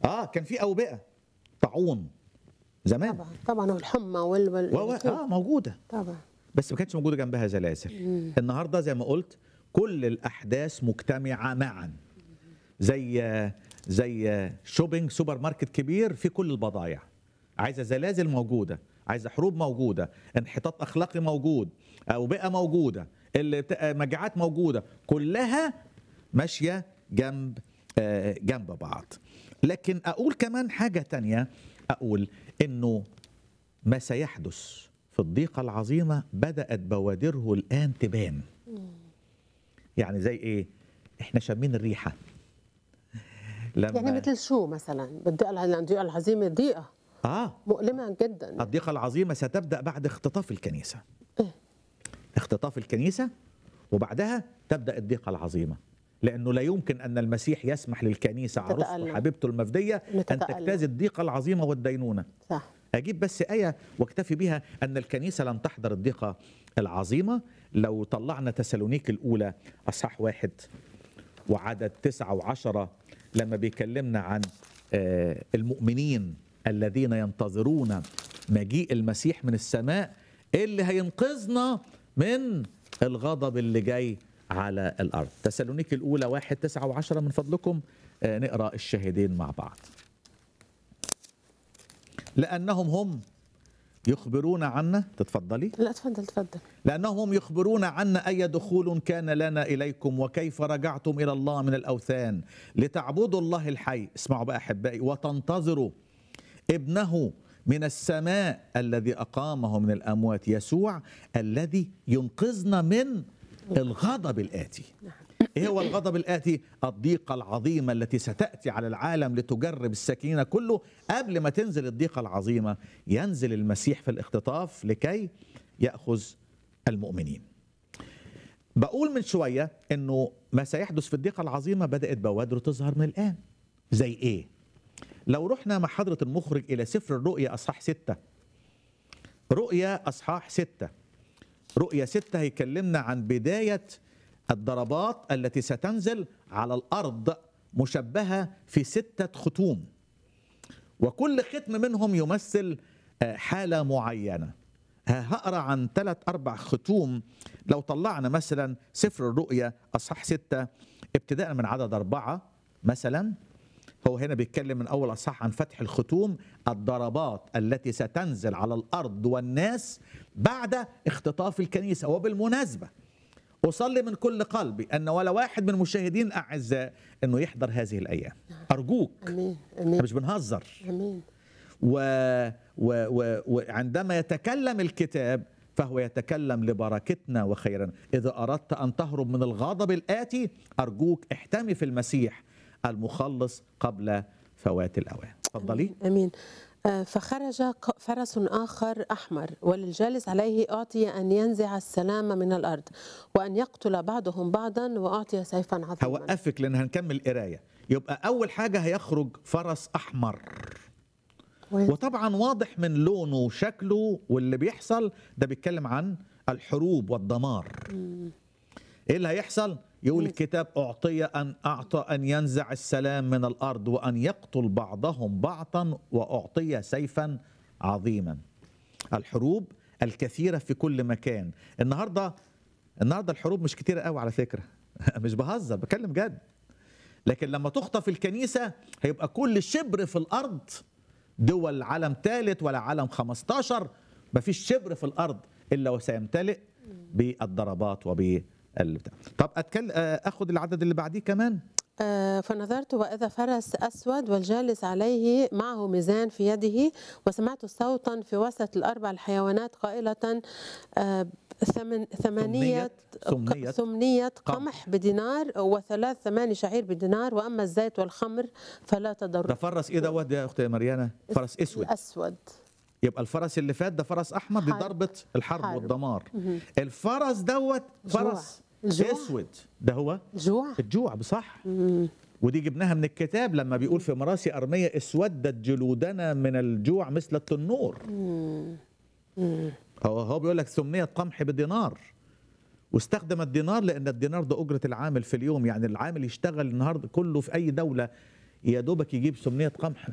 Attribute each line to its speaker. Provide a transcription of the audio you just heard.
Speaker 1: اه كان في اوبئه طاعون زمان
Speaker 2: طبعا طبعا والحمى وال وال
Speaker 1: و... و... اه موجوده
Speaker 2: طبعا
Speaker 1: بس ما كانتش موجوده جنبها زلازل النهارده زي ما قلت كل الاحداث مجتمعه معا زي زي شوبينج سوبر ماركت كبير في كل البضائع عايزه زلازل موجوده عايزه حروب موجوده انحطاط اخلاقي موجود اوبئه موجوده اللي بت- مجاعات موجوده كلها ماشيه جنب آه، جنب بعض لكن اقول كمان حاجه تانية اقول انه ما سيحدث في الضيقة العظيمة بدأت بوادره الآن تبان يعني زي إيه؟ إحنا شامين الريحة لما
Speaker 2: يعني مثل شو مثلا بالضيقه الع- الضيقه العظيمه ضيقه
Speaker 1: آه
Speaker 2: مؤلمه جدا
Speaker 1: الضيقة العظيمة ستبدأ بعد اختطاف الكنيسة
Speaker 2: إيه.
Speaker 1: اختطاف الكنيسة وبعدها تبدأ الضيقة العظيمة لأنه لا يمكن أن المسيح يسمح للكنيسة عروسته
Speaker 2: تتألم.
Speaker 1: حبيبته المفدية أن
Speaker 2: تتألم.
Speaker 1: تجتاز الضيقة العظيمة والدينونة
Speaker 2: صح
Speaker 1: أجيب بس آية واكتفي بها أن الكنيسة لم تحضر الضيقة العظيمة لو طلعنا تسالونيك الأولى أصحاح واحد وعدد تسعة وعشرة لما بيكلمنا عن آه، المؤمنين الذين ينتظرون مجيء المسيح من السماء اللي هينقذنا من الغضب اللي جاي على الأرض تسالونيك الأولى واحد تسعة وعشرة من فضلكم آه، نقرأ الشاهدين مع بعض لأنهم هم يخبرون عنا تتفضلي
Speaker 2: لا تفضل تفضل
Speaker 1: لأنهم هم يخبرون عنا أي دخول كان لنا إليكم وكيف رجعتم إلى الله من الأوثان لتعبدوا الله الحي اسمعوا بقى أحبائي وتنتظروا ابنه من السماء الذي أقامه من الأموات يسوع الذي ينقذنا من الغضب الآتي ايه هو الغضب الآتي الضيقة العظيمة التي ستأتي على العالم لتجرب السكينة كله قبل ما تنزل الضيقة العظيمة ينزل المسيح في الاختطاف لكي يأخذ المؤمنين بقول من شوية انه ما سيحدث في الضيقة العظيمة بدأت بوادره تظهر من الآن زي ايه لو رحنا مع حضرة المخرج إلى سفر الرؤيا أصحاح ستة رؤيا أصحاح ستة رؤيا ستة هيكلمنا عن بداية الضربات التي ستنزل على الأرض مشبهة في ستة ختوم وكل ختم منهم يمثل آه، حالة معينة ه- هقرا عن ثلاث أربع ختوم لو طلعنا مثلا سفر الرؤيا أصحاح ستة ابتداء من عدد أربعة مثلا هو هنا بيتكلم من أول أصحاح عن فتح الختوم الضربات التي ستنزل على الأرض والناس بعد اختطاف الكنيسة وبالمناسبة أصلي من كل قلبي أن ولا واحد من المشاهدين أعزاء أنه يحضر هذه الأيام أرجوك
Speaker 2: امين
Speaker 1: احنا
Speaker 2: امين
Speaker 1: مش بنهزر
Speaker 2: امين
Speaker 1: و... و... و... وعندما يتكلم الكتاب فهو يتكلم لبركتنا وخيرنا إذا أردت أن تهرب من الغضب الآتي أرجوك احتمي في المسيح المخلص قبل فوات الأوان تفضلي
Speaker 2: امين آه، فخرج ق- فرس آخر أحمر وللجالس عليه أعطي أن ينزع السلام من الأرض وأن يقتل بعضهم بعضا وأعطي سيفا عظيما
Speaker 1: هوقفك لأن هنكمل قراية يبقى أول حاجة هيخرج فرس أحمر
Speaker 2: كويس.
Speaker 1: وطبعا واضح من لونه وشكله واللي بيحصل ده بيتكلم عن الحروب والدمار ايه اللي هيحصل يقول الكتاب اعطي ان اعطى ان ينزع السلام من الارض وان يقتل بعضهم بعضا واعطي سيفا عظيما الحروب الكثيره في كل مكان النهارده النهارده الحروب مش كتيره قوي على فكره مش بهزر بكلم جد لكن لما تخطف الكنيسه هيبقى كل شبر في الارض دول عالم ثالث ولا عالم 15 مفيش شبر في الارض الا وسيمتلئ بالضربات وبالبتاع طب اتكلم اخد العدد اللي بعديه كمان
Speaker 2: آه، فنظرت وإذا فرس أسود والجالس عليه معه ميزان في يده وسمعت صوتا في وسط الأربع الحيوانات قائلة آه، ثمن ثمانية
Speaker 1: ثمنية-
Speaker 2: ثمنية
Speaker 1: قمح.
Speaker 2: قمح بدينار وثلاث ثماني شعير بدينار وأما الزيت والخمر فلا
Speaker 1: ده
Speaker 2: تضر
Speaker 1: فرس ايه دوت يا اختي مريانه فرس اسود
Speaker 2: الأسود
Speaker 1: يبقى الفرس اللي فات ده فرس احمر دي
Speaker 2: حرب.
Speaker 1: ضربه الحرب
Speaker 2: حرب.
Speaker 1: والدمار الفرس دوت فرس
Speaker 2: جوع.
Speaker 1: اسود ده هو
Speaker 2: جوع
Speaker 1: الجوع بصح ودي جبناها من الكتاب لما بيقول في مراسي أرمية اسودت جلودنا من الجوع مثل التنور هو هو بيقول لك ثمنية قمح بدينار واستخدم الدينار لأن الدينار ده أجرة العامل في اليوم يعني العامل يشتغل النهارده كله في أي دولة يا دوبك يجيب سمنيه قمح